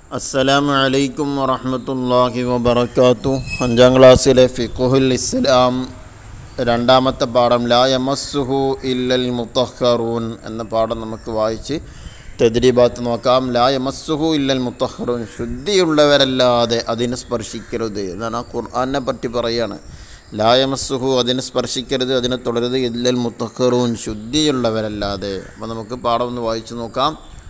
അസ്സലാമു അലൈക്കും വറഹ്മത്തുള്ളാഹി വബറകാത്തു അഞ്ചാം ക്ലാസ്സിലെ ഫിഖുൽ ഇസ്ലാം രണ്ടാമത്തെ പാഠം ലാ യമസ്സുഹു ഇല്ലൽ മുത്തഹറൂൻ എന്ന പാഠം നമുക്ക് വായിച്ച് തെദ്രീബാത്ത് നോക്കാം ലാ യമസ്സുഹു ഇല്ലൽ മുത്തഹറൂൻ ശുദ്ധിയുള്ളവരല്ലാതെ അതിനെ സ്പർശിക്കരുത് എന്നാണ് ആ ഖുർആനെ പറ്റി പറയാണ് ലാ യമസ്സുഹു അതിനെ സ്പർശിക്കരുത് അതിനെ തുടരുത് ഇല്ലൽ മുത്തഹറൂൻ ശുദ്ധിയുള്ളവരല്ലാതെ അപ്പോൾ നമുക്ക് പാഠം ഒന്ന് വായിച്ചു നോക്കാം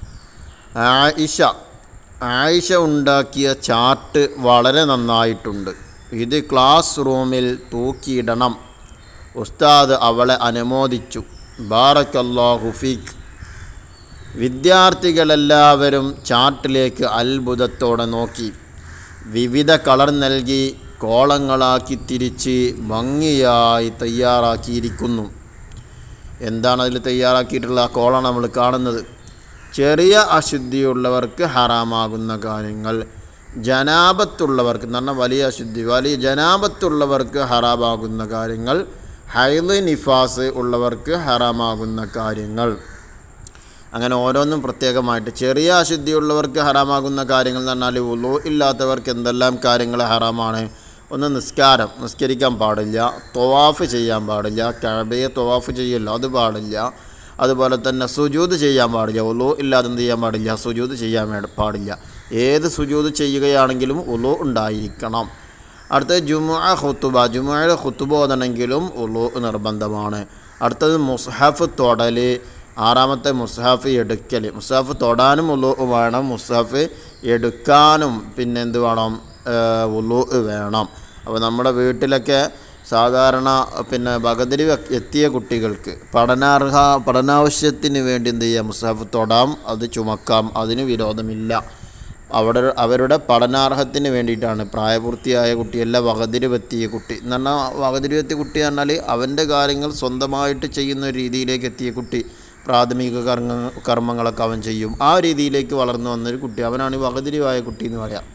ആയിഷ ആയിഷ ഉണ്ടാക്കിയ ചാർട്ട് വളരെ നന്നായിട്ടുണ്ട് ഇത് ക്ലാസ് റൂമിൽ തൂക്കിയിടണം ഉസ്താദ് അവളെ അനുമോദിച്ചു ബാറക്കല്ലാഹു ഫീഖ് വിദ്യാർത്ഥികളെല്ലാവരും ചാർട്ടിലേക്ക് അത്ഭുതത്തോടെ നോക്കി വിവിധ കളർ നൽകി കോളങ്ങളാക്കി തിരിച്ച് ഭംഗിയായി തയ്യാറാക്കിയിരിക്കുന്നു എന്താണ് അതിൽ തയ്യാറാക്കിയിട്ടുള്ള ആ കോളാണ് നമ്മൾ കാണുന്നത് ചെറിയ അശുദ്ധിയുള്ളവർക്ക് ഹറാമാകുന്ന കാര്യങ്ങൾ ജനാപത്തുള്ളവർക്ക് എന്ന് പറഞ്ഞാൽ വലിയ അശുദ്ധി വലിയ ജനാപത്തുള്ളവർക്ക് ഹറാമാകുന്ന കാര്യങ്ങൾ ഹൈല് നിഫാസ് ഉള്ളവർക്ക് ഹറാമാകുന്ന കാര്യങ്ങൾ അങ്ങനെ ഓരോന്നും പ്രത്യേകമായിട്ട് ചെറിയ അശുദ്ധിയുള്ളവർക്ക് ഹറാമാകുന്ന കാര്യങ്ങൾ എന്ന് പറഞ്ഞാൽ ഉലു ഇല്ലാത്തവർക്ക് എന്തെല്ലാം കാര്യങ്ങൾ ഹറാമാണ് ഒന്ന് നിസ്കാരം നിസ്കരിക്കാൻ പാടില്ല തൊവാഫ് ചെയ്യാൻ പാടില്ല കഴബയെ തൊവാഫ് ചെയ്യല്ലോ അത് പാടില്ല അതുപോലെ തന്നെ സുജൂത് ചെയ്യാൻ പാടില്ല ഉലു ഇല്ലാതെ എന്ത് ചെയ്യാൻ പാടില്ല സുജൂത് ചെയ്യാൻ വേ- പാടില്ല ഏത് സുജൂത് ചെയ്യുകയാണെങ്കിലും ഉലു ഉണ്ടായിരിക്കണം അടുത്തത് ജുമുഅ ഖുത്തുബ ജുമുഅയുടെ ഖുത്തുബ ഓതണമെങ്കിലും ഉലു നിർബന്ധമാണ് അടുത്തത് മുസ്ഹഫ് തൊടൽ ആറാമത്തെ മുസ്ഹഫ് എടുക്കൽ മുസ്ഹഫ് തൊടാനും ഉലു വേണം മുസ്ഹഫ് എടുക്കാനും പിന്നെ എന്ത് വേണം ഉലു വേണം അപ്പോൾ നമ്മുടെ വീട്ടിലൊക്കെ സാധാരണ പിന്നെ ബഗതിരി എത്തിയ കുട്ടികൾക്ക് പഠനാർഹ പഠനാവശ്യത്തിന് വേണ്ടി എന്ത് ചെയ്യാം മുസ്ഹഫ് തൊടാം അത് ചുമക്കാം അതിന് വിരോധമില്ല അവിടെ അവരുടെ പഠനാർഹത്തിന് വേണ്ടിയിട്ടാണ് പ്രായപൂർത്തിയായ കുട്ടിയല്ല വകതിരുവെത്തിയ കുട്ടി എന്ന് പറഞ്ഞാൽ വകതിരുവെത്തിയ കുട്ടി എന്ന് പറഞ്ഞാൽ അവൻ്റെ കാര്യങ്ങൾ സ്വന്തമായിട്ട് ചെയ്യുന്ന ഒരു രീതിയിലേക്ക് എത്തിയ കുട്ടി പ്രാഥമിക കർമ്മ കർമ്മങ്ങളൊക്കെ അവൻ ചെയ്യും ആ രീതിയിലേക്ക് വളർന്നു വന്നൊരു കുട്ടി അവനാണ് ഈ വകതിരിവായ കുട്ടി എന്ന് പറയാം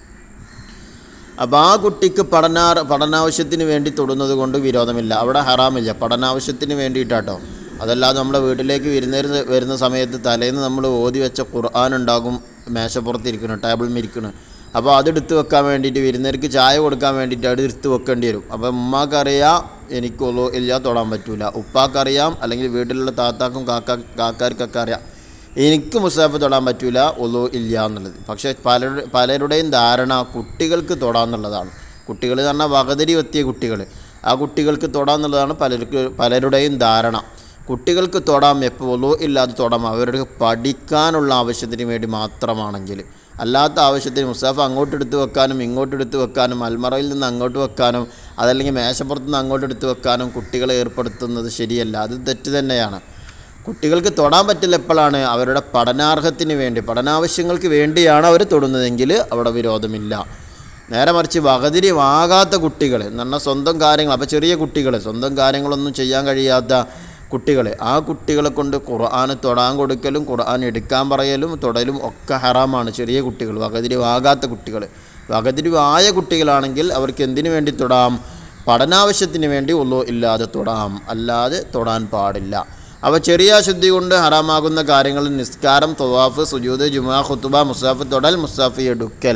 അപ്പോൾ ആ കുട്ടിക്ക് പഠനാ പഠനാവശ്യത്തിന് വേണ്ടി തൊടുന്നത് കൊണ്ട് വിരോധമില്ല അവിടെ ഹറാമില്ല പഠനാവശ്യത്തിന് വേണ്ടിയിട്ടാട്ടോ അതല്ലാതെ നമ്മുടെ വീട്ടിലേക്ക് വരുന്ന വരുന്ന സമയത്ത് തലേന്ന് നമ്മൾ ഓതി വെച്ച ഖുർആൻ ഉണ്ടാകും മേശപ്പുറത്തിരിക്കണം ടേബിളിൽ ഇരിക്കണം അപ്പോൾ അതെടുത്ത് വെക്കാൻ വേണ്ടിയിട്ട് വരുന്നവർക്ക് ചായ കൊടുക്കാൻ വേണ്ടിയിട്ട് അത് എടുത്ത് വെക്കേണ്ടി വരും അപ്പോൾ ഉമ്മാക്കറിയാം എനിക്ക് ഒലോ ഇല്ല തൊടാൻ പറ്റൂല ഉപ്പാക്കറിയാം അല്ലെങ്കിൽ വീട്ടിലുള്ള താത്താക്കും കാക്ക കാക്കാർക്കൊക്കെ അറിയാം എനിക്ക് മുസാഫ് തൊടാൻ പറ്റൂല ഒലു ഇല്ല എന്നുള്ളത് പക്ഷേ പലരുടെ പലരുടെയും ധാരണ കുട്ടികൾക്ക് തൊടാന്നുള്ളതാണ് കുട്ടികൾ എന്ന് പറഞ്ഞാൽ വകതിരി എത്തിയ കുട്ടികൾ ആ കുട്ടികൾക്ക് തൊടാന്നുള്ളതാണ് പലർക്ക് പലരുടെയും ധാരണ കുട്ടികൾക്ക് തൊടാം എപ്പോൾ ഒലു ഇല്ലാതെ തൊടാം അവർക്ക് പഠിക്കാനുള്ള ആവശ്യത്തിന് വേണ്ടി മാത്രമാണെങ്കിൽ അല്ലാത്ത ആവശ്യത്തിന് മുസാഫ് അങ്ങോട്ട് എടുത്ത് വെക്കാനും ഇങ്ങോട്ട് എടുത്ത് വെക്കാനും അൽമറയിൽ നിന്ന് അങ്ങോട്ട് വെക്കാനും അതല്ലെങ്കിൽ മേശപ്പുറത്ത് നിന്ന് അങ്ങോട്ട് എടുത്ത് വെക്കാനും കുട്ടികളെ ഏർപ്പെടുത്തുന്നത് ശരിയല്ല അത് തെറ്റ് തന്നെയാണ് കുട്ടികൾക്ക് തൊടാൻ പറ്റില്ല എപ്പോഴാണ് അവരുടെ പഠനാർഹത്തിന് വേണ്ടി പഠനാവശ്യങ്ങൾക്ക് വേണ്ടിയാണ് അവർ തൊടുന്നതെങ്കിൽ അവിടെ വിരോധമില്ല നേരെ മറിച്ച് വകതിരിവാകാത്ത കുട്ടികൾ എന്ന് പറഞ്ഞാൽ സ്വന്തം കാര്യങ്ങൾ അപ്പോൾ ചെറിയ കുട്ടികൾ സ്വന്തം കാര്യങ്ങളൊന്നും ചെയ്യാൻ കഴിയാത്ത കുട്ടികൾ ആ കുട്ടികളെ കൊണ്ട് ഖുർആൻ തൊടാൻ കൊടുക്കലും ഖുർആൻ എടുക്കാൻ പറയലും തൊടലും ഒക്കെ ഹറാമാണ് ചെറിയ കുട്ടികൾ വകതിരിവാകാത്ത കുട്ടികൾ വകതിരിവായ കുട്ടികളാണെങ്കിൽ അവർക്ക് എന്തിനു വേണ്ടി തൊടാം പഠനാവശ്യത്തിന് വേണ്ടി ഒന്നു ഇല്ലാതെ തൊടാം അല്ലാതെ തൊടാൻ പാടില്ല അവ ചെറിയ ശുദ്ധി കൊണ്ട് ഹറാമാകുന്ന കാര്യങ്ങൾ നിസ്കാരം തൊവാഫ് സുജൂദ് ജുമാ ഖുത്തുബ മുസാഫ് തൊടൽ മുസാഫ് എടുക്കൽ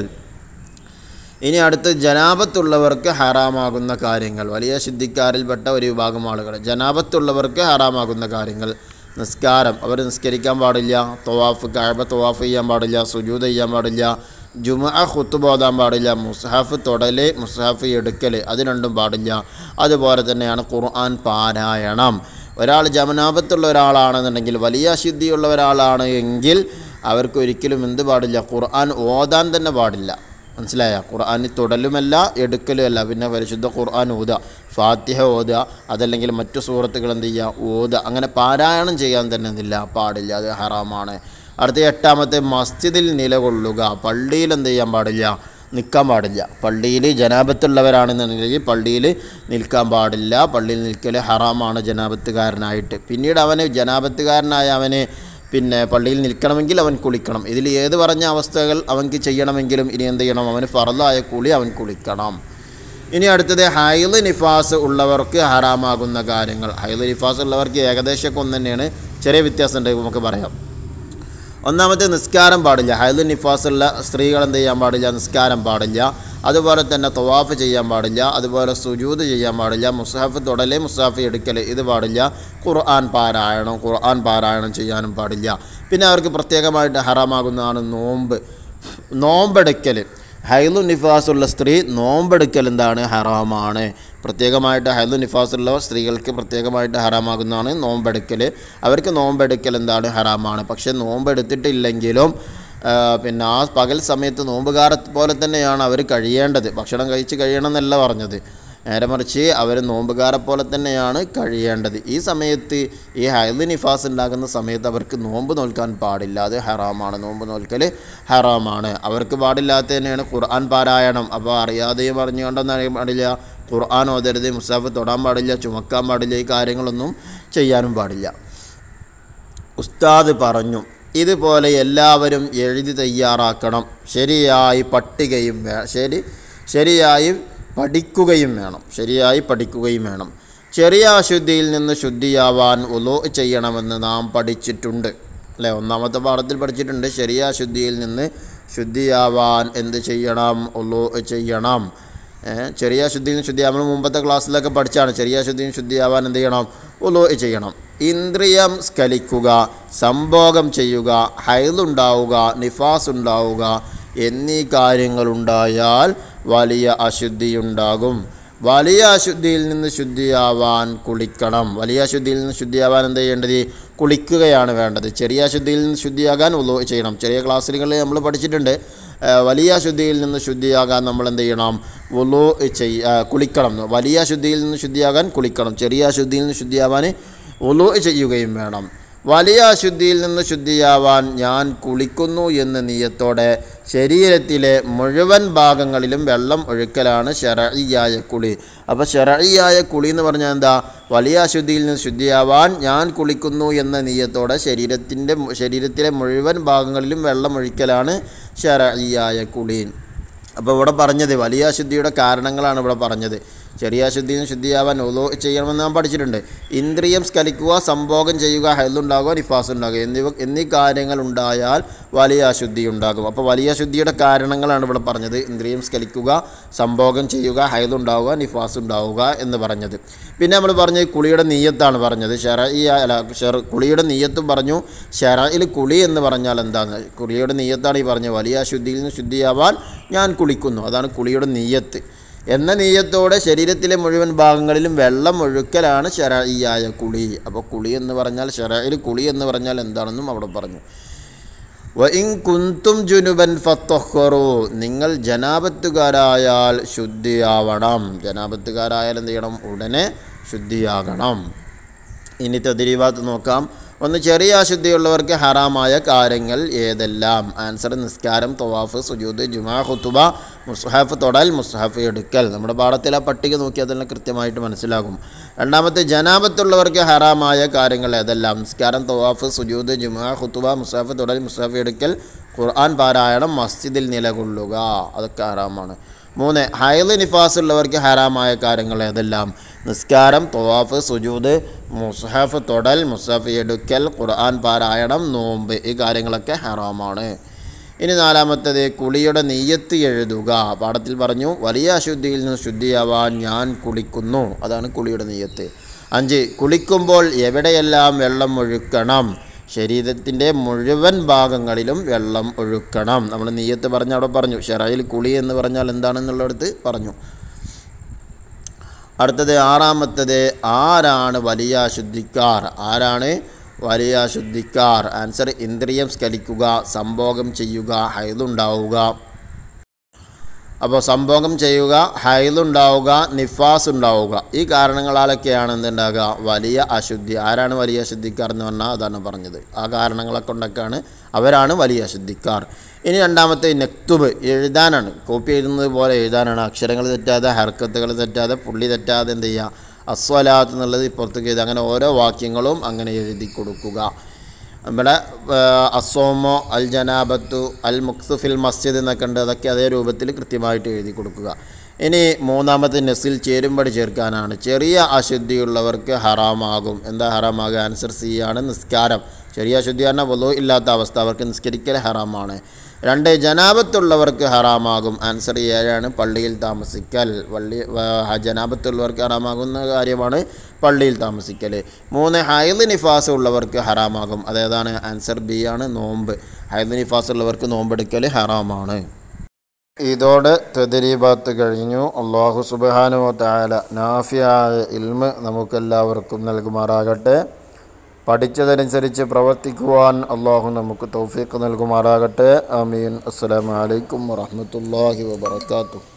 ഇനി അടുത്ത് ജനാപത്തുള്ളവർക്ക് ഹറാമാകുന്ന കാര്യങ്ങൾ വലിയ ശുദ്ധിക്കാരിൽപ്പെട്ട ഒരു വിഭാഗം ആളുകൾ ജനാപത്തുള്ളവർക്ക് ഹറാമാകുന്ന കാര്യങ്ങൾ നിസ്കാരം അവർ നിസ്കരിക്കാൻ പാടില്ല തൊവാഫ് കഴബ തൊവാഫ് ചെയ്യാൻ പാടില്ല സുജൂദ് ചെയ്യാൻ പാടില്ല ജുമ ഖുത്തുബ ഓതാൻ പാടില്ല മുസ്ഹാഫ് തൊടല് മുസ്ഹാഫ് എടുക്കൽ അത് രണ്ടും പാടില്ല അതുപോലെ തന്നെയാണ് ഖുർആൻ പാരായണം ഒരാൾ ജമനാപത്തുള്ള ഒരാളാണെന്നുണ്ടെങ്കിൽ വലിയ അശുദ്ധിയുള്ള ഒരാളാണ് എങ്കിൽ അവർക്ക് ഒരിക്കലും എന്ത് പാടില്ല ഖുർആൻ ഓതാൻ തന്നെ പാടില്ല മനസ്സിലായ ഖുർആൻ തൊടലുമല്ല എടുക്കലുമല്ല പിന്നെ പരിശുദ്ധ ഖുർആൻ ഓതുക ഫാത്തിഹ ഓതുക അതല്ലെങ്കിൽ മറ്റു സൂറത്തുകൾ എന്ത് ചെയ്യുക ഓതുക അങ്ങനെ പാരായണം ചെയ്യാൻ തന്നെ എന്തില്ല പാടില്ല അത് ഹറാമാണ് അടുത്ത എട്ടാമത്തെ മസ്ജിദിൽ നിലകൊള്ളുക പള്ളിയിൽ എന്ത് ചെയ്യാൻ പാടില്ല നിൽക്കാൻ പാടില്ല പള്ളിയിൽ ജനാപത്തുള്ളവരാണെന്നുണ്ടെങ്കിൽ പള്ളിയിൽ നിൽക്കാൻ പാടില്ല പള്ളിയിൽ നിൽക്കൽ ഹറാമാണ് ജനാപത്തുകാരനായിട്ട് പിന്നീട് അവന് ജനാപത്തുകാരനായ അവന് പിന്നെ പള്ളിയിൽ നിൽക്കണമെങ്കിൽ അവൻ കുളിക്കണം ഇതിൽ ഏത് പറഞ്ഞ അവസ്ഥകൾ അവൻക്ക് ചെയ്യണമെങ്കിലും ഇനി എന്ത് ചെയ്യണം അവന് ഫറലായ കുളി അവൻ കുളിക്കണം ഇനി അടുത്തത് ഹൈല് നിഫാസ് ഉള്ളവർക്ക് ഹറാമാകുന്ന കാര്യങ്ങൾ ഹൈല് നിഫാസ് ഉള്ളവർക്ക് ഏകദേശമൊക്കെ ഒന്ന് തന്നെയാണ് ചെറിയ വ്യത്യാസം ഉണ്ട് നമുക്ക് പറയാം ഒന്നാമത്തെ നിസ്കാരം പാടില്ല ഹൈദു നിഫാസുള്ള സ്ത്രീകൾ എന്ത് ചെയ്യാൻ പാടില്ല നിസ്കാരം പാടില്ല അതുപോലെ തന്നെ തവാഫ് ചെയ്യാൻ പാടില്ല അതുപോലെ സുജൂദ് ചെയ്യാൻ പാടില്ല മുസാഫ് തൊടല് മുസാഫ് എടുക്കൽ ഇത് പാടില്ല ഖുർആൻ പാരായണം ഖുർആൻ പാരായണം ചെയ്യാനും പാടില്ല പിന്നെ അവർക്ക് പ്രത്യേകമായിട്ട് ഹറാമാകുന്നതാണ് നോമ്പ് നോമ്പെടുക്കൽ ഹൈലു നിഫാസുള്ള സ്ത്രീ നോമ്പെടുക്കൽ എന്താണ് ഹറാമാണ് പ്രത്യേകമായിട്ട് ഹൈലു നിഫാസുള്ള സ്ത്രീകൾക്ക് പ്രത്യേകമായിട്ട് ഹറാമാകുന്നതാണ് നോമ്പെടുക്കൽ അവർക്ക് നോമ്പെടുക്കൽ എന്താണ് ഹറാമാണ് പക്ഷെ നോമ്പെടുത്തിട്ടില്ലെങ്കിലും ആ, പിന്നെ ആ പകൽ സമയത്ത് നോമ്പുകാരെ പോലെ തന്നെയാണ് അവർ കഴിയേണ്ടത് ഭക്ഷണം കഴിച്ച് കഴിയണം എന്നല്ല പറഞ്ഞത് നേരെ മറിച്ച് അവർ നോമ്പുകാരെ പോലെ തന്നെയാണ് കഴിയേണ്ടത് ഈ സമയത്ത് ഈ ഹൈദ് നിഫാസ് ഉണ്ടാകുന്ന സമയത്ത് അവർക്ക് നോമ്പ് നോൽക്കാൻ പാടില്ല അത് ഹറാമാണ് നോമ്പ് നോൽക്കൽ ഹറാമാണ് അവർക്ക് പാടില്ലാത്ത തന്നെയാണ് ഖുർആൻ പാരായണം അപ്പോൾ അറിയാതെയും പറഞ്ഞുകൊണ്ടൊന്നും അറിയാൻ പാടില്ല ഖുർആൻ ഓതരുത് മുസാഫ് തൊടാൻ പാടില്ല ചുമക്കാൻ പാടില്ല ഈ കാര്യങ്ങളൊന്നും ചെയ്യാനും പാടില്ല ഉസ്താദ് പറഞ്ഞു ഇതുപോലെ എല്ലാവരും എഴുതി തയ്യാറാക്കണം ശരിയായി പട്ടികയും വേ ശരി ശരിയായി പഠിക്കുകയും വേണം ശരിയായി പഠിക്കുകയും വേണം ചെറിയ അശുദ്ധിയിൽ നിന്ന് ശുദ്ധിയാവാൻ ഉലോ ചെയ്യണമെന്ന് നാം പഠിച്ചിട്ടുണ്ട് അല്ലേ ഒന്നാമത്തെ പാഠത്തിൽ പഠിച്ചിട്ടുണ്ട് ശരിയ അശുദ്ധിയിൽ നിന്ന് ശുദ്ധിയാവാൻ എന്ത് ചെയ്യണം ഉലോ ചെയ്യണം ഏ, ചെറിയ ശുദ്ധിയും ശുദ്ധി നമ്മൾ മുമ്പത്തെ ക്ലാസ്സിലൊക്കെ പഠിച്ചാണ് ചെറിയ ശുദ്ധിയും ശുദ്ധിയാവാൻ എന്ത് ചെയ്യണം ഉലോ ചെയ്യണം ഇന്ദ്രിയം സ്കലിക്കുക സംഭോഗം ചെയ്യുക ഹൈലുണ്ടാവുക നിഫാസ് ഉണ്ടാവുക എന്നീ കാര്യങ്ങളുണ്ടായാൽ വലിയ അശുദ്ധിയുണ്ടാകും വലിയ അശുദ്ധിയിൽ നിന്ന് ശുദ്ധിയാവാൻ കുളിക്കണം വലിയ അശുദ്ധിയിൽ നിന്ന് ശുദ്ധിയാവാൻ എന്ത് ചെയ്യേണ്ടത് കുളിക്കുകയാണ് വേണ്ടത് ചെറിയ അശുദ്ധിയിൽ നിന്ന് ശുദ്ധിയാകാൻ ഉലോ ചെയ്യണം ചെറിയ ക്ലാസ്സുകളിൽ നമ്മൾ പഠിച്ചിട്ടുണ്ട് ആ, വലിയ ശുദ്ധിയിൽ നിന്ന് ശുദ്ധിയാകാൻ നമ്മൾ എന്ത് ചെയ്യണം ഉലോ ചെയ്യ ആ, കുളിക്കണം വലിയ ശുദ്ധിയിൽ നിന്ന് ശുദ്ധിയാകാൻ കുളിക്കണം ചെറിയ അശുദ്ധിയിൽ നിന്ന് ശുദ്ധിയാവാൻ ഉലോ ചെയ്യുകയും വേണം വലിയ അശുദ്ധിയിൽ നിന്ന് ശുദ്ധിയാവാൻ ഞാൻ കുളിക്കുന്നു എന്ന നീയത്തോടെ ശരീരത്തിലെ മുഴുവൻ ഭാഗങ്ങളിലും വെള്ളം ഒഴുക്കലാണ് ശരഴിയായ കുളി അപ്പോൾ ശരഴിയായ കുളി എന്ന് പറഞ്ഞാൽ എന്താ വലിയ അശുദ്ധിയിൽ നിന്ന് ശുദ്ധിയാവാൻ ഞാൻ കുളിക്കുന്നു എന്ന നീയത്തോടെ ശരീരത്തിൻ്റെ ശരീരത്തിലെ മുഴുവൻ ഭാഗങ്ങളിലും വെള്ളം ഒഴിക്കലാണ് ശരഴിയായ കുളി അപ്പോൾ ഇവിടെ പറഞ്ഞത് വലിയ അശുദ്ധിയുടെ കാരണങ്ങളാണ് ഇവിടെ പറഞ്ഞത് ചെറിയ അശുദ്ധിയും ശുദ്ധിയാവാൻ ഒലോ ചെയ്യണമെന്ന് നാം പഠിച്ചിട്ടുണ്ട് ഇന്ദ്രിയം സ്കലിക്കുക സംഭോഗം ചെയ്യുക ഹെല്ലുണ്ടാകുക നിഫാസ് ഉണ്ടാകുക എന്നിവ എന്നീ കാര്യങ്ങൾ ഉണ്ടായാൽ വലിയ അശുദ്ധി ഉണ്ടാകും അപ്പോൾ വലിയ അശുദ്ധിയുടെ കാരണങ്ങളാണ് ഇവിടെ പറഞ്ഞത് ഇന്ദ്രിയം സ്കലിക്കുക സംഭോഗം ചെയ്യുക ഹൈലുണ്ടാവുക നിഫാസ് ഉണ്ടാവുക എന്ന് പറഞ്ഞത് പിന്നെ നമ്മൾ പറഞ്ഞത് കുളിയുടെ നീയത്താണ് പറഞ്ഞത് ഷെറ അല്ല ഷെറ കുളിയുടെ നീയത്തും പറഞ്ഞു ഷെറയിൽ കുളി എന്ന് പറഞ്ഞാൽ എന്താണ് കുളിയുടെ നീയത്താണ് ഈ പറഞ്ഞത് വലിയ അശുദ്ധിയിൽ നിന്ന് ശുദ്ധിയാവാൻ ഞാൻ കുളിക്കുന്നു അതാണ് കുളിയുടെ നീയത്ത് എന്ന നീയത്തോടെ ശരീരത്തിലെ മുഴുവൻ ഭാഗങ്ങളിലും വെള്ളം ഒഴുക്കലാണ് ശരയിയായ കുളി അപ്പോൾ കുളി എന്ന് പറഞ്ഞാൽ ശരയിൽ കുളി എന്ന് പറഞ്ഞാൽ എന്താണെന്നും അവിടെ പറഞ്ഞു വഇൻ കുന്തും ജുനുബൻ ഫത്തൊഹറു നിങ്ങൾ ജനാപത്തുകാരായാൽ ശുദ്ധിയാവണം ജനാപത്തുകാരായാൽ എന്ത് ചെയ്യണം ഉടനെ ശുദ്ധിയാകണം ഇനി തദ്രീവാത്ത് നോക്കാം ഒന്ന് ചെറിയ അശുദ്ധിയുള്ളവർക്ക് ഹറാമായ കാര്യങ്ങൾ ഏതെല്ലാം ആൻസർ നിസ്കാരം തവാഫ് സുജൂദ് ജുമാ ഖുത്തുബ മുസ്ഹഫ് തൊടൽ മുസ്ഹഫ് എടുക്കൽ നമ്മുടെ പാഠത്തിൽ ആ പട്ടിക നോക്കിയാൽ തന്നെ കൃത്യമായിട്ട് മനസ്സിലാകും രണ്ടാമത്തെ ജനാപത്തുള്ളവർക്ക് ഹറാമായ കാര്യങ്ങൾ ഏതെല്ലാം നിസ്കാരം തവാഫ് സുജൂദ് ജുമാ ഖുത്തുബ മുസ്ഹഫ് തൊടൽ മുസ്ഹഫ് എടുക്കൽ ഖുർആൻ പാരായണം മസ്ജിദിൽ നിലകൊള്ളുക അതൊക്കെ ഹറാമാണ് മൂന്ന് ഹൈദ് നിഫാസ് ഉള്ളവർക്ക് ഹറാമായ കാര്യങ്ങൾ ഏതെല്ലാം നിസ്കാരം തൊവാഫ് സുജൂദ് മുസ്ഹഫ് തൊടൽ മുസ്ഹഫ് എടുക്കൽ ഖുർആൻ പാരായണം നോമ്പ് ഈ കാര്യങ്ങളൊക്കെ ഹറാമാണ് ഇനി നാലാമത്തേത് കുളിയുടെ നെയ്യത്ത് എഴുതുക പാഠത്തിൽ പറഞ്ഞു വലിയ അശുദ്ധിയിൽ നിന്ന് ശുദ്ധിയാവാൻ ഞാൻ കുളിക്കുന്നു അതാണ് കുളിയുടെ നെയ്യത്ത് അഞ്ച് കുളിക്കുമ്പോൾ എവിടെയെല്ലാം വെള്ളം ഒഴുക്കണം ശരീരത്തിൻ്റെ മുഴുവൻ ഭാഗങ്ങളിലും വെള്ളം ഒഴുക്കണം നമ്മൾ നീയത്ത് പറഞ്ഞ അവിടെ പറഞ്ഞു ഷെറയിൽ കുളി എന്ന് പറഞ്ഞാൽ എന്താണെന്നുള്ളിടത്ത് പറഞ്ഞു അടുത്തത് ആറാമത്തത് ആരാണ് വലിയ അശുദ്ധിക്കാർ ആരാണ് വലിയ അശുദ്ധിക്കാർ ആൻസർ ഇന്ദ്രിയം സ്കലിക്കുക സംഭോഗം ചെയ്യുക ഹൈതുണ്ടാവുക അപ്പോൾ സംഭോഗം ചെയ്യുക ഹൈലുണ്ടാവുക നിഫാസ് ഉണ്ടാവുക ഈ കാരണങ്ങളാലൊക്കെയാണ് എന്തുണ്ടാകുക വലിയ അശുദ്ധി ആരാണ് വലിയ അശുദ്ധിക്കാർ എന്ന് പറഞ്ഞാൽ അതാണ് പറഞ്ഞത് ആ കാരണങ്ങളെ കൊണ്ടൊക്കെയാണ് അവരാണ് വലിയ അശുദ്ധിക്കാർ ഇനി രണ്ടാമത്തെ നെക്തുബ് എഴുതാനാണ് കോപ്പി എഴുതുന്നത് പോലെ എഴുതാനാണ് അക്ഷരങ്ങൾ തെറ്റാതെ ഹർക്കത്തുകൾ തെറ്റാതെ പുള്ളി തെറ്റാതെ എന്ത് ചെയ്യുക അസ്വലാത്ത് എന്നുള്ളത് പുറത്തേക്ക് എഴുതുക അങ്ങനെ ഓരോ വാക്യങ്ങളും അങ്ങനെ എഴുതി കൊടുക്കുക ഇവിടെ അസോമോ അൽ ജനാബത്തു അൽ മുക്സുഫിൽ മസ്ജിദ് എന്നൊക്കെ ഉണ്ട് അതൊക്കെ അതേ രൂപത്തിൽ കൃത്യമായിട്ട് എഴുതി കൊടുക്കുക ഇനി മൂന്നാമത്തെ നെസ്സിൽ ചേരുമ്പടി ചേർക്കാനാണ് ചെറിയ അശുദ്ധിയുള്ളവർക്ക് ഹറാമാകും എന്താ ഹറാമാകുക ആൻസർ സി ആണ് നിസ്കാരം ചെറിയ ശുദ്ധി പറഞ്ഞാൽ വലു ഇല്ലാത്ത അവസ്ഥ അവർക്ക് നിസ്കരിക്കൽ ഹറാമാണ് രണ്ട് ജനാപത്തുള്ളവർക്ക് ഹറാമാകും ആൻസർ ഏഴാണ് പള്ളിയിൽ താമസിക്കൽ പള്ളി വ- ജനാപത്തുള്ളവർക്ക് ഹറാമാകുന്ന കാര്യമാണ് പള്ളിയിൽ താമസിക്കൽ മൂന്ന് ഹൈദ് നിഫാസ് ഉള്ളവർക്ക് ഹറാമാകും അതേതാണ് ആൻസർ ബി ആണ് നോമ്പ് ഹൈദ് നിഫാസ് ഉള്ളവർക്ക് നോമ്പെടുക്കൽ ഹറാമാണ് ഇതോടെ തെദരീബാത്ത് കഴിഞ്ഞു അള്ളാഹു സുബാനു താല നാഫിയായ ഇൽമ് നമുക്കെല്ലാവർക്കും നൽകുമാറാകട്ടെ പഠിച്ചതനുസരിച്ച് പ്രവർത്തിക്കുവാൻ അള്ളാഹു നമുക്ക് തൗഫീഖ് നൽകുമാറാകട്ടെ ആമീൻ അസ്സലാമു അലൈക്കും വറഹ്മത്തുള്ളാഹി വബറകാതുഹു